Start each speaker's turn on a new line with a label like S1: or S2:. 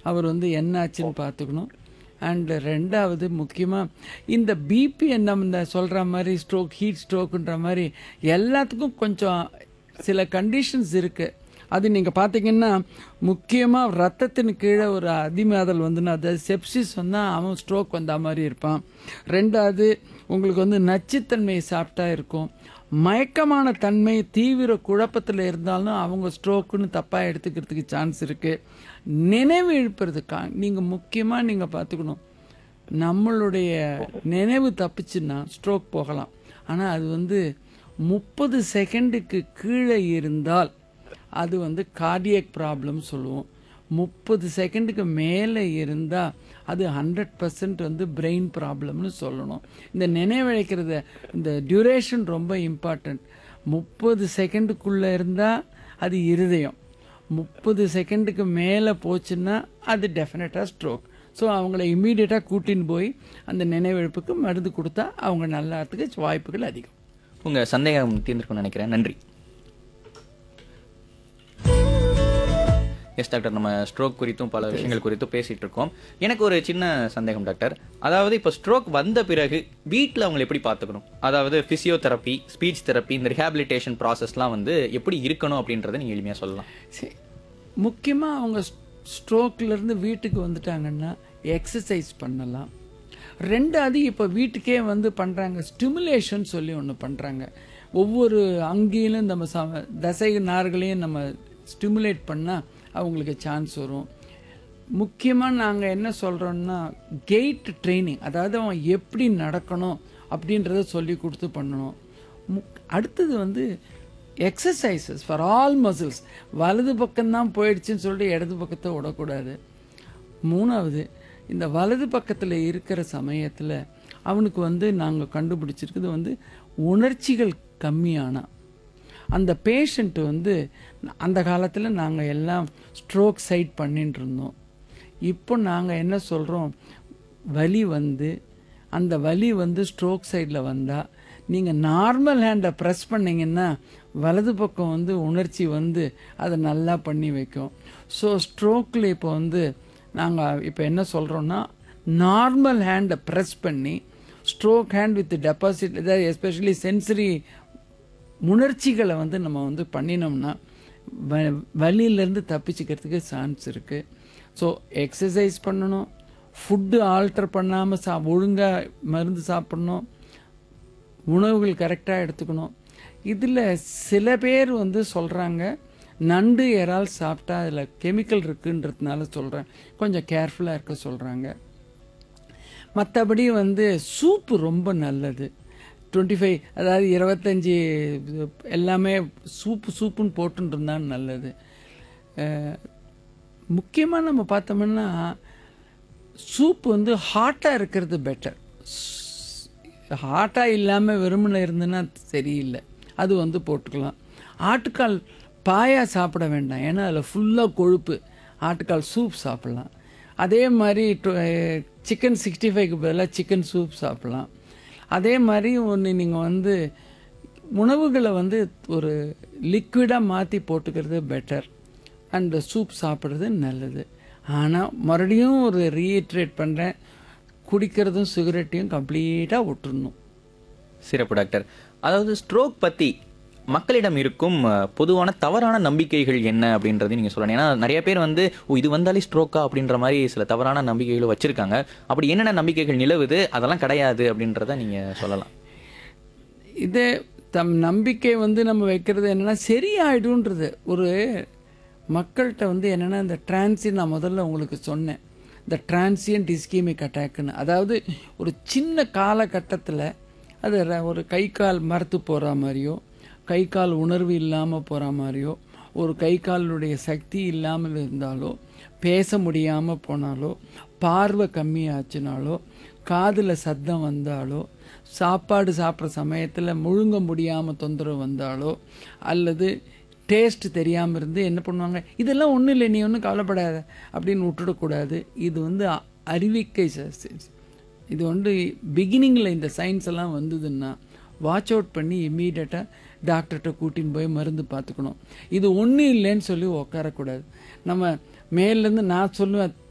S1: அவர் வந்து என்ன ஆச்சுன்னு பார்த்துக்கணும் அண்ட் ரெண்டாவது முக்கியமாக இந்த பிபி நம்ம இந்த சொல்கிற மாதிரி ஸ்ட்ரோக் ஹீட் ஸ்ட்ரோக்குன்ற மாதிரி எல்லாத்துக்கும் கொஞ்சம் சில கண்டிஷன்ஸ் இருக்குது அது நீங்கள் பார்த்தீங்கன்னா முக்கியமாக ரத்தத்தின் கீழே ஒரு அதிமாதல் வந்துன்னா அது செப்சிஸ் வந்தால் அவன் ஸ்ட்ரோக் வந்த மாதிரி இருப்பான் ரெண்டாவது உங்களுக்கு வந்து நச்சுத்தன்மை சாப்பிட்டா இருக்கும் மயக்கமான தன்மை தீவிர குழப்பத்தில் இருந்தாலும் அவங்க ஸ்ட்ரோக்குன்னு தப்பாக எடுத்துக்கிறதுக்கு சான்ஸ் இருக்குது நினைவு இழுப்புறதுக்கா நீங்கள் முக்கியமாக நீங்கள் பார்த்துக்கணும் நம்மளுடைய நினைவு தப்பிச்சுன்னா ஸ்ட்ரோக் போகலாம் ஆனால் அது வந்து முப்பது செகண்டுக்கு கீழே இருந்தால் அது வந்து கார்டியக் ப்ராப்ளம் சொல்லுவோம் முப்பது செகண்டுக்கு மேலே இருந்தால் அது ஹண்ட்ரட் பர்சன்ட் வந்து பிரெயின் ப்ராப்ளம்னு சொல்லணும் இந்த நினைவழைக்கிறத இந்த டியூரேஷன் ரொம்ப இம்பார்ட்டண்ட் முப்பது செகண்டுக்குள்ளே இருந்தால் அது இருதயம் முப்பது செகண்டுக்கு மேலே போச்சுன்னா அது டெஃபினட்டாக ஸ்ட்ரோக் ஸோ அவங்கள இம்மீடியட்டாக கூட்டின்னு போய் அந்த நினைவிழப்புக்கு மருந்து கொடுத்தா அவங்க நல்லாத்துக்கு வாய்ப்புகள் அதிகம்
S2: உங்கள் சந்தேகம் தீர்ந்திருக்கும்னு நினைக்கிறேன் நன்றி எஸ் டாக்டர் நம்ம ஸ்ட்ரோக் குறித்தும் பல விஷயங்கள் குறித்தும் பேசிட்டு இருக்கோம் எனக்கு ஒரு சின்ன சந்தேகம் டாக்டர் அதாவது இப்போ ஸ்ட்ரோக் வந்த பிறகு வீட்டில் அவங்களை எப்படி பார்த்துக்கணும் அதாவது பிசியோதெரப்பி ஸ்பீச் தெரப்பி இந்த ரிஹாபிலிட்டேஷன் ப்ராசஸ்லாம் வந்து எப்படி இருக்கணும் அப்படின்றத நீங்கள் எளிமையாக சொல்லலாம்
S1: சரி முக்கியமாக அவங்க ஸ்ட்ரோக்லேருந்து வீட்டுக்கு வந்துட்டாங்கன்னா எக்ஸசைஸ் பண்ணலாம் ரெண்டாவது இப்போ வீட்டுக்கே வந்து பண்ணுறாங்க ஸ்டிமுலேஷன் சொல்லி ஒன்று பண்ணுறாங்க ஒவ்வொரு அங்கேயும் நம்ம ச தசை நார்களையும் நம்ம ஸ்டிமுலேட் பண்ணால் அவங்களுக்கு சான்ஸ் வரும் முக்கியமாக நாங்கள் என்ன சொல்கிறோன்னா கெயிட் ட்ரைனிங் அதாவது அவன் எப்படி நடக்கணும் அப்படின்றத சொல்லி கொடுத்து பண்ணணும் முக் அடுத்தது வந்து எக்ஸசைசஸ் ஃபார் ஆல் மசில்ஸ் வலது பக்கம்தான் போயிடுச்சுன்னு சொல்லிட்டு இடது பக்கத்தை விடக்கூடாது மூணாவது இந்த வலது பக்கத்தில் இருக்கிற சமயத்தில் அவனுக்கு வந்து நாங்கள் கண்டுபிடிச்சிருக்குது வந்து உணர்ச்சிகள் கம்மியானா அந்த பேஷண்ட் வந்து அந்த காலத்தில் நாங்கள் எல்லாம் ஸ்ட்ரோக் சைட் பண்ணிட்டு இருந்தோம் இப்போ நாங்கள் என்ன சொல்கிறோம் வலி வந்து அந்த வலி வந்து ஸ்ட்ரோக் சைடில் வந்தால் நீங்கள் நார்மல் ஹேண்டை ப்ரெஸ் பண்ணிங்கன்னா வலது பக்கம் வந்து உணர்ச்சி வந்து அதை நல்லா பண்ணி வைக்கும் ஸோ ஸ்ட்ரோக்கில் இப்போ வந்து நாங்கள் இப்போ என்ன சொல்கிறோன்னா நார்மல் ஹேண்டை ப்ரெஸ் பண்ணி ஸ்ட்ரோக் ஹேண்ட் வித் டெபாசிட் இதாவது எஸ்பெஷலி சென்சரி உணர்ச்சிகளை வந்து நம்ம வந்து பண்ணினோம்னா வ வலியிலேருந்து தப்பிச்சுக்கிறதுக்கு சான்ஸ் இருக்குது ஸோ எக்ஸசைஸ் பண்ணணும் ஃபுட்டு ஆல்டர் பண்ணாமல் சா ஒழுங்காக மருந்து சாப்பிடணும் உணவுகள் கரெக்டாக எடுத்துக்கணும் இதில் சில பேர் வந்து சொல்கிறாங்க நண்டு இறால் சாப்பிட்டா அதில் கெமிக்கல் இருக்குன்றதுனால சொல்கிறேன் கொஞ்சம் கேர்ஃபுல்லாக இருக்க சொல்கிறாங்க மற்றபடி வந்து சூப்பு ரொம்ப நல்லது டுவெண்ட்டி ஃபைவ் அதாவது இருபத்தஞ்சி எல்லாமே சூப்பு சூப்புன்னு போட்டுன்னு இருந்தால் நல்லது முக்கியமாக நம்ம பார்த்தோம்னா சூப் வந்து ஹாட்டாக இருக்கிறது பெட்டர் ஹாட்டாக இல்லாமல் வெறுமனை இருந்துன்னா சரியில்லை அது வந்து போட்டுக்கலாம் ஆட்டுக்கால் பாயா சாப்பிட வேண்டாம் ஏன்னா அதில் ஃபுல்லாக கொழுப்பு ஆட்டுக்கால் சூப் சாப்பிட்லாம் அதே மாதிரி சிக்கன் சிக்ஸ்டி ஃபைவ்க்கு பதிலாக சிக்கன் சூப் சாப்பிட்லாம் அதே மாதிரி ஒன்று நீங்கள் வந்து உணவுகளை வந்து ஒரு லிக்விடாக மாற்றி போட்டுக்கிறது பெட்டர் அண்ட் சூப் சாப்பிட்றது நல்லது ஆனால் மறுபடியும் ஒரு ரீஇட்ரேட் பண்ணுறேன் குடிக்கிறதும் சிகரெட்டையும் கம்ப்ளீட்டாக விட்டுறணும்
S2: சிறப்பு டாக்டர் அதாவது ஸ்ட்ரோக் பற்றி மக்களிடம் இருக்கும் அஹ், பொதுவான தவறான நம்பிக்கைகள் என்ன அப்படின்றதையும் நீங்கள் சொல்லணும் ஏன்னா நிறைய பேர் வந்து ஓ இது வந்தாலே ஸ்ட்ரோக்கா அப்படின்ற மாதிரி சில தவறான நம்பிக்கைகளை வச்சுருக்காங்க அப்படி என்னென்ன நம்பிக்கைகள் நிலவுது அதெல்லாம் கிடையாது அப்படின்றத நீங்கள் சொல்லலாம்
S1: இதே தம் நம்பிக்கை வந்து நம்ம வைக்கிறது என்னென்னா சரியாயிடும்ன்றது ஒரு மக்கள்கிட்ட வந்து என்னென்னா இந்த டிரான்சி நான் முதல்ல உங்களுக்கு சொன்னேன் இந்த டிரான்சியன்ட் இஸ்கீமிக் அட்டாக்னு அதாவது ஒரு சின்ன காலகட்டத்தில் அது ர- ஒரு கை கால் மரத்து போகிற மாதிரியோ கை கால் உணர்வு இல்லாமல் போகிற மாதிரியோ ஒரு கை காலுடைய சக்தி இல்லாமல் இருந்தாலோ பேச முடியாமல் போனாலோ பார்வை கம்மியாச்சுனாலோ காதில் சத்தம் வந்தாலோ சாப்பாடு சாப்பிட்ற சமயத்தில் முழுங்க முடியாமல் தொந்தரவு வந்தாலோ அல்லது டேஸ்ட் தெரியாமல் இருந்து என்ன பண்ணுவாங்க இதெல்லாம் ஒன்றும் இல்லை நீ ஒன்றும் கவலைப்படாத அப்படின்னு விட்டுடக்கூடாது இது வந்து அ- அறிவிக்கை ச- ச- இது வந்து பிகினிங்கில் இந்த சயின்ஸ் எல்லாம் வந்ததுன்னா வாட்ச் அவுட் பண்ணி இம்மீடியட்டாக டாக்டர்கிட்ட கூட்டின்னு போய் மருந்து பார்த்துக்கணும் இது ஒன்றும் இல்லைன்னு சொல்லி உட்காரக்கூடாது நம்ம மேலேருந்து நான் சொல்லுவேன்